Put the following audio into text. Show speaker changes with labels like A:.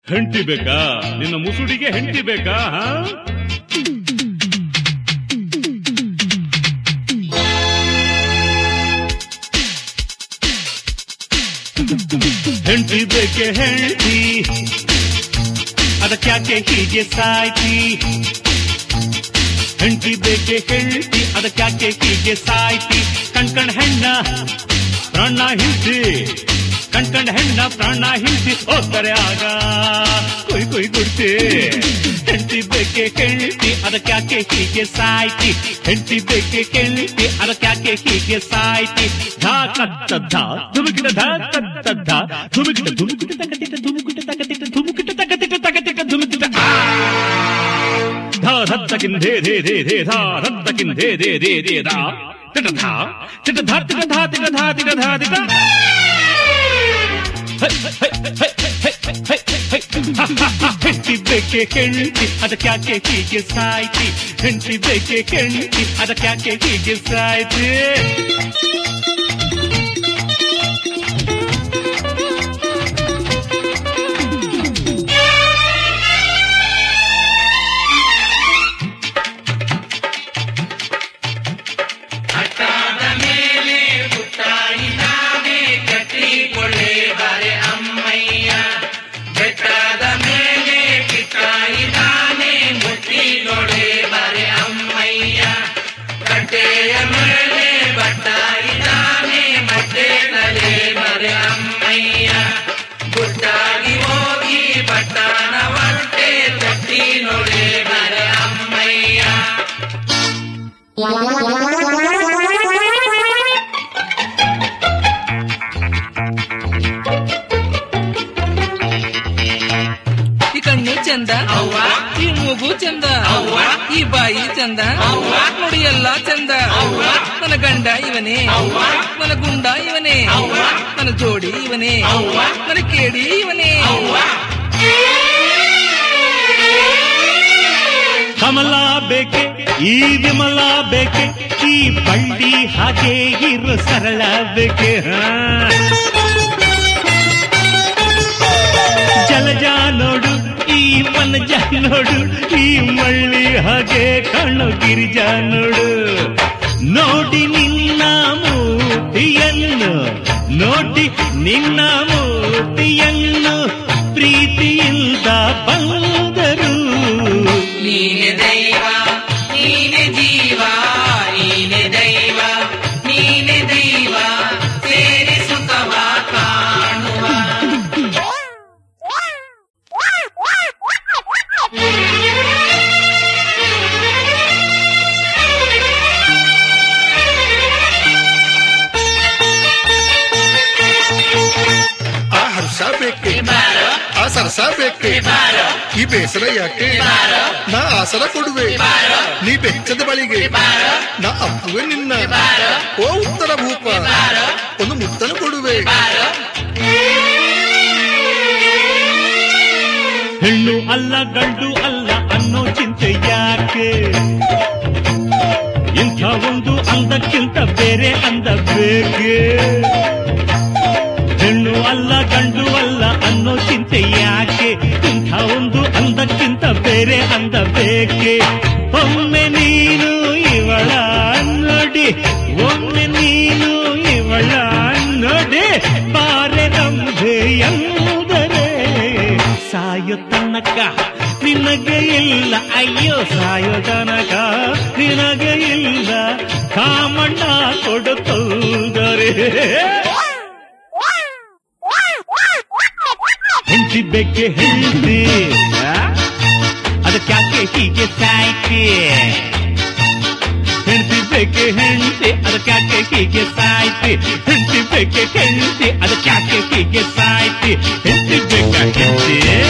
A: ಹೆಂಡತಿ ಬೇಕಾ ನಿನ್ನ ಮುಸುಡಿಗೆ ಹೆಂಡತಿ ಬೇಕಾ ಹಾ? ಹೆಂಡತಿ ಬೇಕೆ ಹೆಂಡತಿ ಅದಕ್ಯಾಕೆ ಹೀಗೆ ಸಾಯ್ತಿ ಹೆಂಡತಿ ಬೇಕೆ ಹೆಂಡತಿ ಅದಕ್ಯಾಕೆ ಹೀಗೆ ಸಾಯ್ತಿ ಕಣ್ಕಣ್ ಹೆಣ್ಣ ಪ್ರಾಣ ಹಿಂಸಿ ಕಣ್ಕಂಡ ಹೆಣ್ಣ ಪ್ರಾಣ ಹಿಂಸಿ ಹೋಗ್ತಾರೆ ಆಗ ಕೊಯ್ ಕೊಯ್ ಗುಡ್ತಿ ಹೆಂಡತಿ ಬೇಕೆ ಹೆಂಡತಿ ಅದಕ್ಯಾಕೆ ಹೀಗೆ ಸಾಯ್ತಿ ಹೆಂಡತಿ ಬೇಕೆ ಹೆಂಡತಿ ಅದಕ್ಯಾಕೆ ಹೀಗೆ ಸಾಯ್ತಿ ಧಾ ಕತ್ತ ಧಾ ಧುಮುಕಿಟ ಧಾ ಕತ್ತ ಧಾ ಧುಮುಕಿಟ ಧುಮುಕಿಟ ತಕತಿಟ ಧುಮುಕಿಟ ತಕತಿಟ ಧುಮುಕಿಟ ತಕತಿಟ ತಕತಿಟ ಧುಮುಕಿಟ ಧಾ ಧತ್ತಕಿನ್ ಧೇ ಧೇ ಧೇ ಧೇ ಧಾ ಧತ್ತಕಿನ್ ಧೇ ಧೇ ಧೇ ಧೇ ಧಾ ತಿಟ ಧಾ ತಿಟ ಧಾ ತಿಟ ಧಾ ತಿಟ ಧಾ ತಿಟ ಧಾ ತಿಟ ಹೆಂಡತಿ ಬೇಕೆ ಕೆಂಟಿ ಅದಕ್ಯಾಕೆ ಹೀಗೆ ಸಾಯ್ತಿ ಹೆಂಡತಿ ಬೇಕೆ ಕೆಂಟಿ ಅದಕ್ಯಾಕೆ ಹೀಗೆ ಸಾಯ್ತಿ
B: ಹಠಾದ ಮೇಲೆ ಪುಟ್ಟಾಯಿ ನಾನೇ ಕಟ್ಟಿಕೊಳ್ಳೆ ಬಾರೆ ಅಮ್ಮಯ್ಯ ಬೆಟ್ಟದ ಮೇಲೆ ಕಿಟ್ಟಾಯಿ ನಾನೇ ಮುಟ್ಟಿ ನೋಡೆ ಬಾರೆ ಅಮ್ಮಯ್ಯ ಕಟ್ಟೆಯ ಮೇಲೆ ಬಟ್ಟಾಯಿ ನಾನೇ ಮೊಟ್ಟೆ ತಲೆ ಬಾರೆ ಅಮ್ಮಯ್ಯ ಗುಟ್ಟಾಗಿ ಹೋಗಿ ಬಟ್ಟನ ಹೊಟ್ಟೆ ತಟ್ಟಿ ನೋಡೆ ಬಾರೆ ಅಮ್ಮಯ್ಯ
C: ಈ ಕಣ್ಣು ಚಂದ
B: ಅವ್ವ.
C: ಈ ಮೂಗು ಚಂದ
B: ಅವ್ವ.
C: ಈ ಬಾಯಿ ಚಂದ
B: ಅವ್ವ.
C: ನೋಡಿ ಎಲ್ಲ ಚಂದ
B: ಅವ್ವ.
C: ನನ್ನ ಗಂಡ ಇವನೇ
B: ಅವ್ವ.
C: ನನ್ನ ಗುಂಡ ಇವನೇ
B: ಅವ್ವ.
C: ನನ್ನ ಜೋಡಿ ಇವನೇ
B: ಅವ್ವ.
C: ನನ್ನ ಕೇಡಿ ಇವನೇ
B: ಅವ್ವ
A: ಕಮಲ ಬೇಕೆ ಈ ವಿಮಲ ಬೇಕೆ ಈ ಬಳ್ಳಿ ಹಾಗೆ ಇರು ಸರಳ ಬೇಕೆ ಹಾ. ಜಲಜ ನೋಡು ಈ ಮನಜ ನೋಡು ಈ ಮಳ್ಳಿ ಹಾಗೆ ಕಣ್ಣು ಗಿರಿಜ ನೋಡು ನೋಡಿ ನಿನ್ನ ಮೂರ್ತಿಯನ್ನು ನೋಡಿ ನಿನ್ನ ಮೂರ್ತಿಯನ್ನು ಪ್ರೀತಿಯಿಂದ ಬಂದರು
B: ನೀನೆ ದೈವ ನೀನೆ ಜೀವ ನೀನೆ ದೈವ ನೀನೆ ದೈವ ಸೇರಿ ಸುಖವ ಕಾಣುವ
D: ಆ ಹರ್ಷ ಬೇಕೆ
B: ಬಾರೋ
D: ಆ ಸರಸ ಬೇಕೆ
B: ಬಾರೋ
D: ಈ ಬೇಸರ ಯಾಕೆ
B: ಬಾರೋ
D: ನಾ ಆಸರ ಕೊಡುವೆ
B: ಬಾರೋ
D: ನೀ ಬೆಚ್ಚದ ಬಳಿಗೆ
B: ಬಾರೋ
D: ನಾ ಅಪ್ಪುವೆ ನಿನ್ನ
B: ಬಾರೋ
D: ಓ ಉತ್ತರ ಭೂಪ
B: ಬಾರೋ
D: ಒಂದು ಮುತ್ತನು ಕೊಡುವೆ
B: ಬಾರೋ
A: ಹೆಣ್ಣು ಅಲ್ಲ ಗಂಡು ಅಲ್ಲ ಅನ್ನೋ ಚಿಂತೆ ಯಾಕೆ ಇಂಥ ಒಂದು ಅಂದಕ್ಕಿಂತ ಬೇರೆ ಅಂದ ಬೇಕೆ ಹೆಣ್ಣು ಅಲ್ಲ ಗಂಡು ಅಲ್ಲ ಅನ್ನೋ ಚಿಂತೆ ಯಾಕೆ ಇಂಥ ಒಂದು ಅಂದಕ್ಕಿಂತ ಬೇರೆ ಅಂದ ಬೇಕೆ ಒಮ್ಮೆ ನೀನು ಇವಳ ನೋಡಿ ಒಮ್ಮೆ ನೀನು ಇವಳ ನೋಡಿ ಬಾರೆ ರಂಭೆ ಎಂದರೆ ಸಾಯೋ ತನಕ ನಿನಗೆ ಇಲ್ಲ ಅಯ್ಯೋ ಸಾಯೋ ತನಕ ನಿನಗೆ ಇಲ್ಲ ಕಾಮಣ್ಣ ಕೊಡುತ್ತಂದರೆ ಹೆಂಡತಿ ಬೆಕ್ಕೆ ಹೆಂಡತಿ ಅದಕ್ಯಾಕೆ ಹೀಗೆ ಸಾಯ್ತಿ ಹೆಂಡತಿ ಬೇಕೆ ಹೆಂಡತಿ ಅದಕ್ಯಾಕೆ ಹೀಗೆ ಸಾಯ್ತಿ ಹೆಂಡತಿ ಬೇಕೆ ಹೆಂಡತಿ ಅದಕ್ಯಾಕೆ ಹೀಗೆ ಸಾಯ್ತಿ ಹೆಂಡತಿ ಬೇಕ ಹೆಂಡತಿ